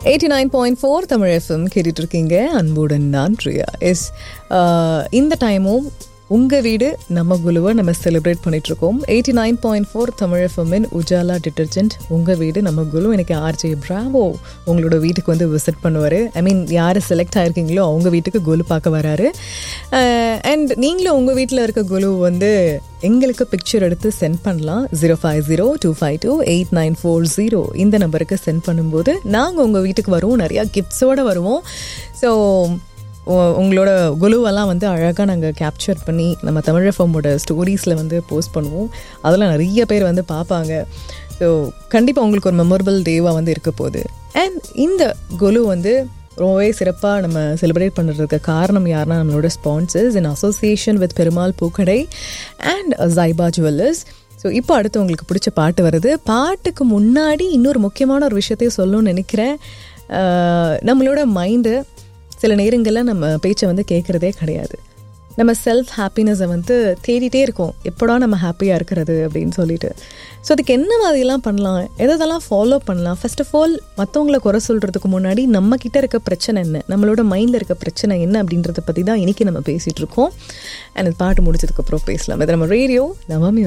eighty nine point four Tamil FM கேட்டுட்டு இருக்கீங்க அன்புடன் நான் பிரியா எஸ் இந்த டைமும் உங்கள் வீடு நம்ம குழுவை நம்ம செலிப்ரேட் பண்ணிட்டு இருக்கோம் eighty nine point four Tamil எஃப்எம்மின் உஜாலா டிட்டர்ஜென்ட் உங்கள் வீடு நம்ம குழு எனக்கு ஆர்ஜே பிராவோ உங்களோட வீட்டுக்கு வந்து விசிட் பண்ணுவார் ஐ மீன் யார் செலக்ட் ஆயிருக்கீங்களோ அவங்க வீட்டுக்கு குழு பார்க்க வராரு அண்ட் நீங்களும் உங்கள் வீட்டில் இருக்க குழு வந்து எங்களுக்கு பிக்சர் எடுத்து சென்ட் பண்ணலாம் zero five zero two five two eight nine four zero இந்த நம்பருக்கு சென்ட் பண்ணும்போது நாங்கள் உங்கள் வீட்டுக்கு வருவோம் நிறையா கிஃப்ட்ஸோடு வருவோம் ஸோ உங்களோட குழுவெல்லாம் வந்து அழகாக நாங்கள் கேப்சர் பண்ணி நம்ம தமிழ் எஃப்எம்மோட ஸ்டோரிஸில் வந்து போஸ்ட் பண்ணுவோம் அதெல்லாம் நிறைய பேர் வந்து பார்ப்பாங்க ஸோ கண்டிப்பாக உங்களுக்கு ஒரு மெமரபிள் டேவாக வந்து இருக்க போகுது அண்ட் இந்த குழு வந்து ரொம்பவே சிறப்பாக நம்ம செலிப்ரேட் பண்ணுறதுக்கு காரணம் யாருன்னா நம்மளோட sponsors in association with Perumal பூக்கடை அண்ட் ஜைபா ஜுவல்லர்ஸ் ஸோ இப்போ அடுத்து உங்களுக்கு பிடிச்ச பாட்டு வருது பாட்டுக்கு முன்னாடி இன்னொரு முக்கியமான ஒரு விஷயத்தையும் சொல்லணும்னு நினைக்கிறேன் நம்மளோட மைண்டு சில நேரங்களில் நம்ம பேச்சை வந்து கேட்குறதே கிடையாது நம்ம செல்ஃப் ஹாப்பினஸை வந்து தேடிட்டே இருக்கோம் எப்படா நம்ம ஹாப்பியாக இருக்கிறது அப்படின்னு சொல்லிட்டு ஸோ அதுக்கு என்ன மாதிரிலாம் பண்ணலாம் எதெல்லாம் ஃபாலோ பண்ணலாம் ஃபர்ஸ்ட் ஆஃப் ஆல் மற்றவங்களை குறை சொல்கிறதுக்கு முன்னாடி நம்ம கிட்ட இருக்க பிரச்சனை என்ன நம்மளோட மைண்டில் இருக்க பிரச்சனை என்ன அப்படின்றத பற்றி தான் இன்றைக்கி நம்ம பேசிகிட்டு இருக்கோம் அண்ட் பாட்டு முடிச்சதுக்கப்புறம் பேசலாம் இது நம்ம ரேடியோ நம்ம